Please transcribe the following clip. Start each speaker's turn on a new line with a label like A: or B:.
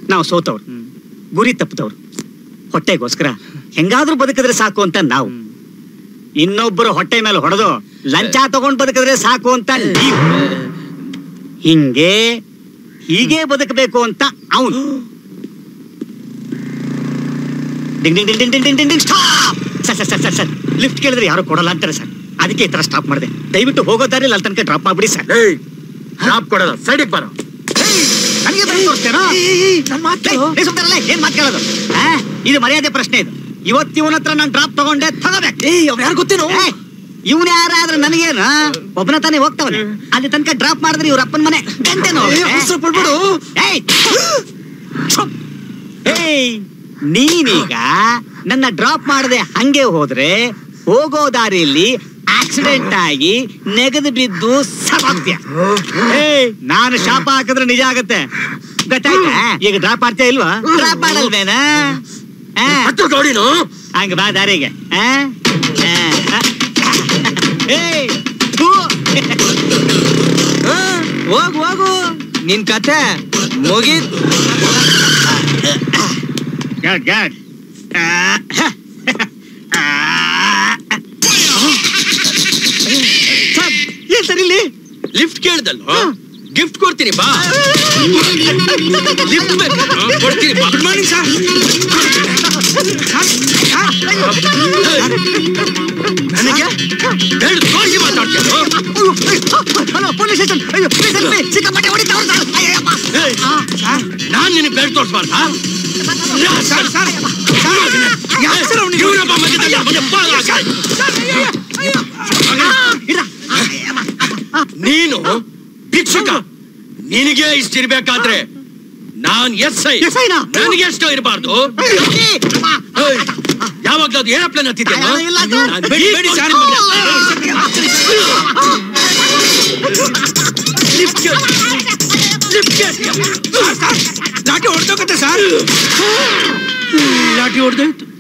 A: ನಾವು ಸೋತವ್ರು ಗುರಿ ತಪ್ಪಿದವ್ರು ಹೊಟ್ಟೆಗೋಸ್ಕರ ಹೆಂಗಾದ್ರೂ ಬದುಕಿದ್ರೆ ಸಾಕು ಅಂತ ನಾವು ಇನ್ನೊಬ್ಬರು ಹೊಟ್ಟೆ ಮೇಲೆ ಹೊಡೆದು ಲಂಚ ತಗೊಂಡ್ ಬದುಕಿದ್ರೆ ಸಾಕು ಅಂತ ನೀವು ಹಿಂಗೆ ಹೀಗೆ ಬದುಕಬೇಕು ಅಂತ ಅವನು ding ding ding ding ding ding ding ding stop sir sir sir sir sir lift ಕೇಳಿದ್ರೆ ಯಾರು ಕೊಡಲ್ಲ ಅಂತಾರೆ ಸರ್ ಅದಕ್ಕೆ ಈ ತರ ಸ್ಟಾಪ್ ಮಾಡಿದೆ ದಯವಿಟ್ಟು ಹೋಗೋ ದಾರಿಲಿ ಅಲ್ಲಿ ತನಕ ಡ್ರಾಪ್ ಮಾಡ್ಬಿಡಿ ಸರ್
B: ಏಯ್ ಸ್ಟಾಪ್ ಕೊಡೋದು ಸೈಡಿಗೆ ಬರೋ
A: ನನಗೆ ಬರೀ ತೋರಿಸ್ತೇನೋ
C: ನನ್ ಮಾತು
A: ಏಯ್, ನೀವ್ ಸುಮ್ನೆ ಇರಲ್ಲ, ಏನ್ ಮಾತ್ ಕೇಳೋದು ಆ? ಇದು ಮರ್ಯಾದೆ ಪ್ರಶ್ನೆ ಇದು ಇವತ್ತು ಇವನ ಹತ್ರ ನಾನು ಡ್ರಾಪ್ ತಗೊಂಡೆ ತಗೋಬೇಕು
C: ಏಯ್ ಅವ್ ಯಾರು ಗೊತ್ತೇನು
A: ಇವನ್ ಯಾರಾದ್ರೆ ನನಗೇನು ಒಬ್ಬನ ತಾನೇ ಹೋಗ್ತಾವನೆ ಅಲ್ಲಿ ತನಕ ಡ್ರಾಪ್ ಮಾಡಿದ್ರೆ ಇವ್ರ ಅಪ್ಪನ ಮನೆ ಗಂಟೆನೋ
C: ಏಯ್, ಅವಸರ ಪಡ್ಬೇಡು.
A: ಏಯ್ ಛುಪ್. ಏಯ್ ನೀನೀಗ ನನ್ನ ಡ್ರಾಪ್ ಮಾಡದೆ ಹಂಗೆ ಹೋದ್ರೆ ಹೋಗೋ ದಾರಿಯಲ್ಲಿ ಆಕ್ಸಿಡೆಂಟ್ ಆಗಿ ನೆಗೆದು ಬಿದ್ದು ಸಮಾಪ್ಯ ಏಯ್ ನಾನು ಶಾಪ ಹಾಕಿದ್ರೆ ನಿಜ ಆಗತ್ತೆ ಗೊತ್ತಾಯ್ತಾ ಈಗ ಡ್ರಾಪ್ ಮಾಡ್ತಾ ಇಲ್ವಾ ಡ್ರಾಪ್ ಮಾಡಲ್ವೇನಾ ಆ?
B: ಹತ್ತು ಗಾಡಿನು
A: ಹಂಗ ಬಾ ದಾರಿಗೆ ಆ? ಆ, ಆ. ಏಯ್, ಥು.
C: ಹೋಗು ಹೋಗು ನಿನ್ ಕತೆ ಮುಗೀತ್
A: Good, good. ಆ, ಹ. ಆ. ಸರ್, ಏನ್ ಸರ್ ಇಲ್ಲಿ
B: ಲಿಫ್ಟ್ ಕೇಳ್ದಲ್ಲ ಗಿಫ್ಟ್ ಕೊಡ್ತೀನಿ ಬಾ ಲಿಫ್ಟ್ ಬೇಕು ಕೊಡ್ತೀನಿ ಬಾ ಗುಡ್ ಮಾರ್ನಿಂಗ್ ಸರ್ ನನಗೆ ಎರಡು ತೋರಿಸಿ ಮಾತಾಡ್ತೀಯೋ
A: ಹಲೋ ಪೊಲೀಸ್ ಸ್ಟೇಷನ್ ಅಯ್ಯೋ please help me. ಸಿಕ್ಕಾಪಟ್ಟೆ ಹೊಡಿತಾವ್ರೆ ಸರ್ ಅಯ್ಯಯ್ಯಪ್ಪ.
B: ನಾನ್ ನಿನಗೆ ಬೇಡ ತೋರಿಸ್ಬಾರ್ದಾ ಸರ್ ಸರ್ ಇವರಪ್ಪ ಮಧ್ಯದಲ್ಲಿ ಅವನಿಗೆ ಬಾಲ ಹಾಕಿ.
A: ಇರ.
B: ನೀನು ಭಿಕ್ಷುಕ ನಿನಗೆ ಇಷ್ಟಿರ್ಬೇಕಾದ್ರೆ ನಾನ್ ಎಸ್ ಐ
A: SI ನಾ?
B: ನನಗೆ ಎಷ್ಟು ಇರಬಾರ್ದು
A: ಅಯ್ಯೋ, ಏ, ಅಪ್ಪ.
B: ಯಾವಾಗ್ಲೂ ಅದು ಏರೋಪ್ಲೇನ್ ಹತ್ತಿದ್ದೇನೆ
A: ಅಯ್ಯೋ, ಇಲ್ಲ ಸರ್.
B: ಬೇಡಿ ಬೇಡಿ ಸರ್ ಲಾಠಿ ಹೊಡೆದೋಗತ್ತೆ ಸರ್ ಲಾಠಿ ಹೊಡೆದೋಯ್ತು